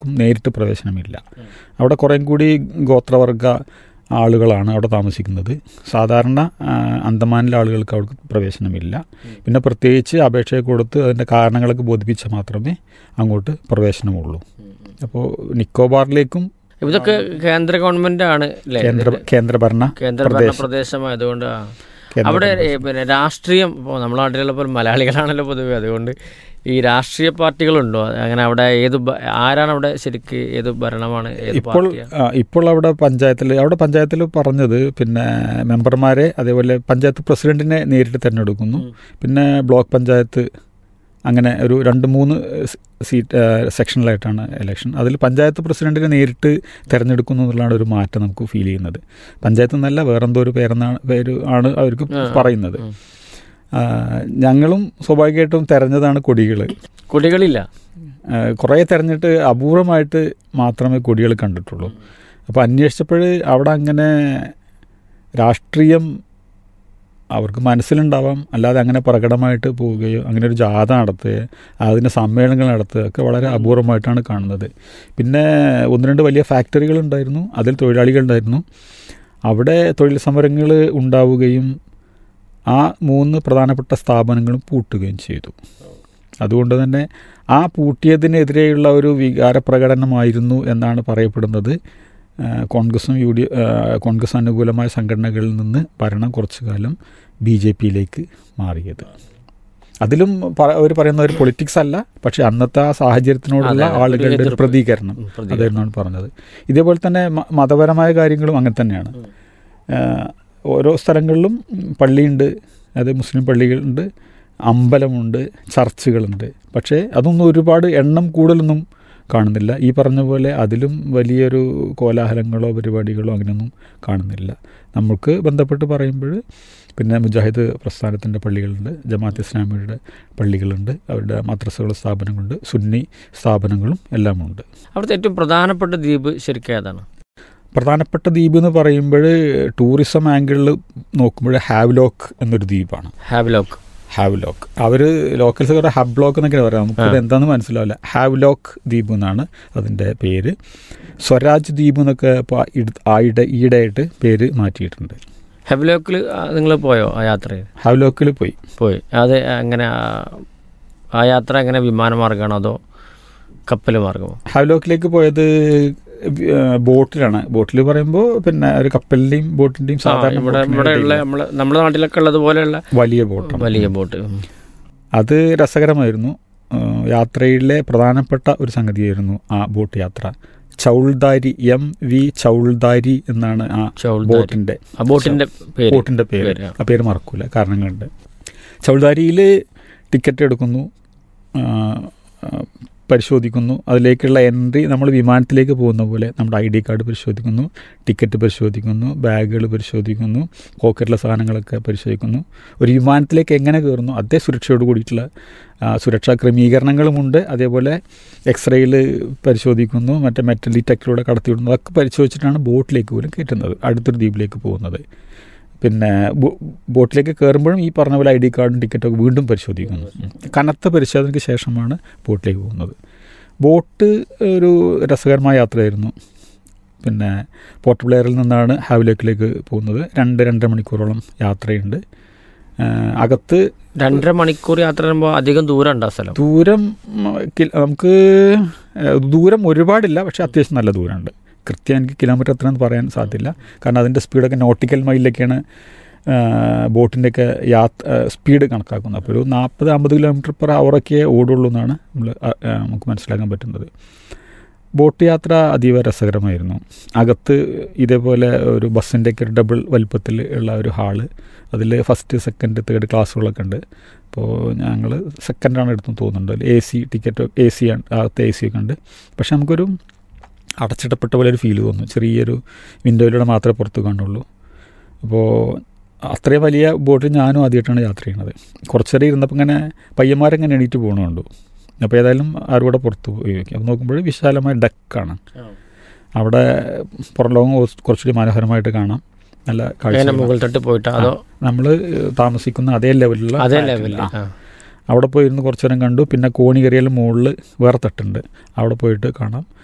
ആർക്കും നേരിട്ട് പ്രവേശനമില്ല അവിടെ കുറേം കൂടി ഗോത്രവർഗ ആളുകളാണ് അവിടെ താമസിക്കുന്നത് സാധാരണ ആ, അന്തമാനിലെ ആളുകൾക്ക് അവിടെ പ്രവേശനമില്ല പിന്നെ പ്രത്യേകിച്ച് അപേക്ഷ കൊടുത്ത് അതിൻ്റെ കാരണങ്ങളൊക്കെ ബോധിപ്പിച്ചാൽ മാത്രമേ അങ്ങോട്ട് പ്രവേശനമുള്ളൂ അപ്പോൾ നിക്കോബാറിലേക്കും ഇതൊക്കെ കേന്ദ്ര ഗവൺമെന്റ് ആണ് അല്ലേ കേന്ദ്ര കേന്ദ്രഭരണ കേന്ദ്രഭരണ പ്രദേശമായതുകൊണ്ട് ആ. കേന്ദ്ര അവിടെ ഏ, പിന്നെ രാഷ്ട്രീയം ഇപ്പോൾ നമ്മുടെ നാട്ടിലുള്ള പോലെ മലയാളികളാണല്ലോ പൊതുവെ അതുകൊണ്ട് ഈ രാഷ്ട്രീയ പാർട്ടികളുണ്ടോ അങ്ങനെ അവിടെ ഏത് ഭ- ആരാണ് അവിടെ ശരിക്ക് ഏത് ഭരണമാണ് ഏത് ഇപ്പോൾ പാർട്ടിയാണ് ആ, ഇപ്പോൾ അവിടെ പഞ്ചായത്തിൽ അവിടെ പഞ്ചായത്തിൽ പറഞ്ഞത് പിന്നെ മെമ്പർമാരെ അതേപോലെ പഞ്ചായത്ത് പ്രസിഡന്റിനെ നേരിട്ട് തിരഞ്ഞെടുക്കുന്നു പിന്നെ ബ്ലോക്ക് പഞ്ചായത്ത് അങ്ങനെ ഒരു രണ്ട് മൂന്ന് സ് സീറ്റ് ആ, സെക്ഷനിലായിട്ടാണ് ഇലക്ഷൻ അതിൽ പഞ്ചായത്ത് പ്രസിഡന്റിനെ നേരിട്ട് തിരഞ്ഞെടുക്കുന്നു എന്നുള്ളതാണ് ഒരു മാറ്റം നമുക്ക് ഫീൽ ചെയ്യുന്നത് പഞ്ചായത്ത് എന്നല്ല വേറെന്തോ ഒരു പേരെന്നാണ് പേര് ആണ് അവർക്ക് പറയുന്നത് ആ, ഞങ്ങളും സ്വാഭാവികമായിട്ടും തെരഞ്ഞതാണ് കൊടികൾ കുടികളില്ല കുറേ തെരഞ്ഞിട്ട് അപൂർവമായിട്ട് മാത്രമേ കൊടികൾ കണ്ടിട്ടുള്ളൂ അപ്പോൾ അന്വേഷിച്ചപ്പോൾ അവിടെ അങ്ങനെ രാഷ്ട്രീയം അവർക്ക് മനസ്സിലുണ്ടാവാം അല്ലാതെ അങ്ങനെ പ്രകടമായിട്ട് പോവുകയോ അങ്ങനെ ഒരു ജാഥ നടത്തുകയോ അതിൻ്റെ സമ്മേളനങ്ങൾ നടത്തുക ഒക്കെ വളരെ അപൂർവമായിട്ടാണ് കാണുന്നത് പിന്നെ ഒന്ന് രണ്ട് വലിയ ഫാക്ടറികൾ ഉണ്ടായിരുന്നു അതിൽ തൊഴിലാളികൾ ഉണ്ടായിരുന്നു അവിടെ തൊഴിൽ സമരങ്ങൾ ഉണ്ടാവുകയും ആ മൂന്ന് പ്രധാനപ്പെട്ട സ്ഥാപനങ്ങളും പൂട്ടുകയും ചെയ്തു അതുകൊണ്ട് തന്നെ ആ പൂട്ടിയതിനെതിരെയുള്ള ഒരു വികാര പ്രകടനമായിരുന്നു എന്നാണ് പറയപ്പെടുന്നത് ആ, കോൺഗ്രസും യു ഡി ആ, കോൺഗ്രസ് അനുകൂലമായ സംഘടനകളിൽ നിന്ന് ഭരണം കുറച്ചു കാലം ബി ജെ പിയിലേക്ക് മാറിയത് അതിലും അവർ പറയുന്ന ഒരു പൊളിറ്റിക്സ് അല്ല പക്ഷെ അന്നത്തെ ആ സാഹചര്യത്തിനോടുള്ള അതെ, ഒരു ആളുകളുടെ ഒരു എതിർപ്പ്. പ്രതികരണം ഉം, പ്രതികരണം. അതായിരുന്നാണ് പറഞ്ഞത് ഇതേപോലെ തന്നെ മ- മതപരമായ കാര്യങ്ങളും അങ്ങനെ തന്നെയാണ് ആ, ഓരോ സ്ഥലങ്ങളിലും പള്ളിയുണ്ട് അത് മുസ്ലിം പള്ളികളുണ്ട് അമ്പലമുണ്ട് ചർച്ചുകളുണ്ട് പക്ഷേ അതൊന്നും ഒരുപാട് എണ്ണം കൂടുതലൊന്നും കാണുന്നില്ല ഈ പറഞ്ഞ പോലെ അതിലും വലിയൊരു കോലാഹലങ്ങളോ പരിപാടികളോ അങ്ങനെയൊന്നും കാണുന്നില്ല നമുക്ക് ബന്ധപ്പെട്ട് പറയുമ്പോൾ പിന്നെ മുജാഹിദ് പ്രസ്ഥാനത്തിൻ്റെ പള്ളികളുണ്ട് ജമാഅത്ത് ഇസ്ലാമിയുടെ പള്ളികളുണ്ട് അവരുടെ മദ്രസകളും സ്ഥാപനങ്ങളുണ്ട് സുന്നി സ്ഥാപനങ്ങളും എല്ലാം ഉണ്ട് അവിടുത്തെ ഏറ്റവും പ്രധാനപ്പെട്ട ദ്വീപ് ശരിക്കും ഏതാണ് പ്രധാനപ്പെട്ട ദ്വീപ് എന്ന് പറയുമ്പോൾ ടൂറിസം ആംഗിളിൽ നോക്കുമ്പോൾ ഹാവ്ലോക്ക് എന്നൊരു ദ്വീപാണ് ഹാവ്ലോക്ക് ഹാവ്ലോക്ക് അവർ ലോക്കൽസ് പറയുക ഹബ്ലോക്ക് എന്നൊക്കെ പറയാം നമുക്ക് എന്താണെന്ന് മനസ്സിലാവില്ല ഹാവ്ലോക്ക് ദ്വീപ് എന്നാണ് അതിൻ്റെ പേര് സ്വരാജ് ദ്വീപ് എന്നൊക്കെ ഇപ്പോൾ ആയിടെ ഈയിടെയായിട്ട് പേര് മാറ്റിയിട്ടുണ്ട് ഹെവ്ലോക്കിൽ നിങ്ങൾ പോയോ ആ യാത്രയിൽ ഹാവ്ലോക്കിൽ പോയി പോയി അത് എങ്ങനെ ആ- ആ യാത്ര എങ്ങനെ വിമാനമാർഗമാണോ അതോ കപ്പൽ മാർഗമോ ഹാവ്ലോക്കിലേക്ക് പോയത് ഏഹ്, ബോട്ടിലാണ് ബോട്ടിൽ പറയുമ്പോൾ പിന്നെ ഒരു കപ്പലിൻ്റെയും ബോട്ടിൻ്റെയും ആ, സാധാരണ ഇവിടെ ബോട്ടിനെ ഇവിടെ ഉള്ള നമ്മളെ നമ്മുടെ നാട്ടിലൊക്കെ ഉള്ളത് പോലെയുള്ള വലിയ ബോട്ടാണ് വലിയ ബോട്ട് അത് രസകരമായിരുന്നു ഏഹ് യാത്രയിലെ പ്രധാനപ്പെട്ട ഒരു സംഗതിയായിരുന്നു ആ ബോട്ട് യാത്ര ചൗൾദാരി എം വി ചൗൾദാരി എന്നാണ് ആ ചൗൾദാരി. ബോട്ടിന്റെ ആ ബോട്ടിന്റെ പേര് ബോട്ടിന്റെ പേര് പേര്, ആ. ആ പേര് മറക്കൂല കാരണങ്ങളുണ്ട് ചൗൾദാരിയിൽ ടിക്കറ്റ് എടുക്കുന്നു ആ, ആ, പരിശോധിക്കുന്നു അതിലേക്കുള്ള എൻട്രി നമ്മൾ വിമാനത്തിലേക്ക് പോകുന്ന പോലെ നമ്മുടെ ഐ ഡി കാർഡ് പരിശോധിക്കുന്നു ടിക്കറ്റ് പരിശോധിക്കുന്നു ബാഗുകൾ പരിശോധിക്കുന്നു പോക്കറ്റിലെ സാധനങ്ങളൊക്കെ പരിശോധിക്കുന്നു ഒരു വിമാനത്തിലേക്ക് എങ്ങനെ കയറുന്നു അതേ സുരക്ഷയോട് കൂടിയിട്ടുള്ള ആ, സുരക്ഷാ ക്രമീകരണങ്ങളുമുണ്ട് അതേപോലെ എക്സ്റേയിൽ പരിശോധിക്കുന്നു മറ്റേ മെറ്റൽ ഡിറ്റക്ടറിലൂടെ കടത്തിവിടുന്നു അതൊക്കെ പരിശോധിച്ചിട്ടാണ് ബോട്ടിലേക്ക് പോലും കയറ്റുന്നത് അടുത്തൊരു ദ്വീപിലേക്ക് പോകുന്നത് പിന്നെ ബോ- ബോട്ടിലേക്ക് കയറുമ്പോഴും ഈ പറഞ്ഞ പോലെ ഐ ഡി കാർഡും ടിക്കറ്റൊക്കെ വീണ്ടും പരിശോധിക്കുന്നു കനത്ത പരിശോധനയ്ക്ക് ശേഷമാണ് ബോട്ടിലേക്ക് പോകുന്നത് ബോട്ട് ഒരു രസകരമായ യാത്രയായിരുന്നു പിന്നെ പോർട്ട് ബ്ലെയറിൽ നിന്നാണ് ഹാവിലേക്കിലേക്ക് പോകുന്നത് രണ്ട് രണ്ടര മണിക്കൂറോളം യാത്രയുണ്ട് ആ, അകത്ത് രണ്ടര മണിക്കൂർ യാത്ര ചെയ്യുമ്പോൾ അധികം ദൂരം ഉണ്ട് ആ സ്ഥലം ദൂരം ഉം, കിൽ- നമുക്ക് ഏഹ്, ദൂരം ഒരുപാടില്ല പക്ഷേ അത്യാവശ്യം നല്ല ദൂരമുണ്ട് കൃത്യം എനിക്ക് കിലോമീറ്റർ എത്രയെന്ന് പറയാൻ സാധ്യമില്ല കാരണം അതിൻ്റെ സ്പീഡൊക്കെ നോട്ടിക്കൽ മൈലിലൊക്കെയാണ് ബോട്ടിൻ്റെയൊക്കെ യാത്ര സ്പീഡ് കണക്കാക്കുന്നത് അപ്പോൾ ഒരു നാൽപ്പത് അമ്പത് കിലോമീറ്റർ പെർ അവറൊക്കെ ഓടുള്ളൂ എന്നാണ് നമ്മൾ നമുക്ക് മനസ്സിലാക്കാൻ പറ്റുന്നത് ബോട്ട് യാത്ര അതീവ രസകരമായിരുന്നു അകത്ത് ഇതേപോലെ ഒരു ബസ്സിൻ്റെയൊക്കെ ഒരു ഡബിൾ വലിപ്പത്തിൽ ഉള്ള ഒരു ഹാള് അതിൽ ഫസ്റ്റ് സെക്കൻഡ് തേർഡ് ക്ലാസ്സുകളൊക്കെ ഉണ്ട് അപ്പോൾ ഞങ്ങൾ സെക്കൻഡാണ് എടുത്തെന്ന് തോന്നുന്നുണ്ട് A C ticket A C ആണ് അകത്ത് എ സി ഒക്കെ ഉണ്ട് പക്ഷെ നമുക്കൊരു അടച്ചിടപ്പെട്ട പോലെ ഒരു ഫീൽ തോന്നും ചെറിയൊരു വിൻഡോയിലൂടെ മാത്രമേ പുറത്ത് കാണുള്ളൂ അപ്പോൾ അത്രയും വലിയ ബോട്ടിൽ ഞാനും ആദ്യമായിട്ടാണ് യാത്ര ചെയ്യുന്നത് കുറച്ചേരം ഇരുന്നപ്പോൾ ഇങ്ങനെ പയ്യന്മാരെങ്ങനെ എണീറ്റ് പോകണമുണ്ട് അപ്പോൾ ഏതായാലും ആരും കൂടെ പുറത്ത് പോയി നോക്കി അപ്പോൾ നോക്കുമ്പോൾ വിശാലമായ ഡക്കാണ് അവിടെ പുറം ലോകം കുറച്ച് കുറച്ചുകൂടി മനോഹരമായിട്ട് കാണാം നല്ല അങ്ങനെ കാഴ്ച മുകൾ തട്ട് പോയിട്ട് അതോ നമ്മൾ താമസിക്കുന്ന അതേ ലെവലിലുള്ള അതേ ഫ്ലാറ്റിൽ. ലെവലിൽ ആ. അവിടെ പോയിരുന്ന് കുറച്ച് നേരം കണ്ടു പിന്നെ കോണി കയറിയാലും മുകളിൽ വേറെ തട്ടുണ്ട് അവിടെ പോയിട്ട് കാണാം